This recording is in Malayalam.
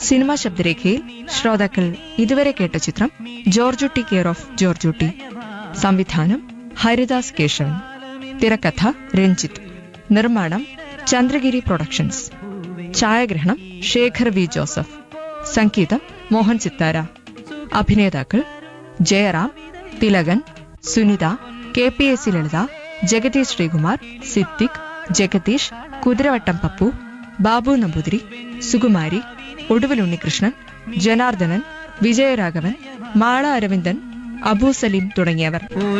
സിനിമാ ശബ്ദരേഖയിൽ ശ്രോതാക്കൾ ഇതുവരെ കേട്ട ചിത്രം ജോർജുട്ടി കെയർ ഓഫ് ജോർജുട്ടി സംവിധാനം ഹരിദാസ് കേശവൻ തിരക്കഥ രഞ്ജിത്ത് നിർമ്മാണം ചന്ദ്രഗിരി പ്രൊഡക്ഷൻസ് ഛായാഗ്രഹണം ശേഖർ വി ജോസഫ് സംഗീതം മോഹൻ ചിത്താര അഭിനേതാക്കൾ Jayaram Thilakan Sunitha K P S C Lalitha Jagadish Sreekumar Siddique Jagadish Kuthiravattam Pappu Babu Namboothiri Sukumari Oduvil Unnikrishnan Janardhanan Vijayaraghavan Mala Aravindan Abu Saleem തുടങ്ങിയവർ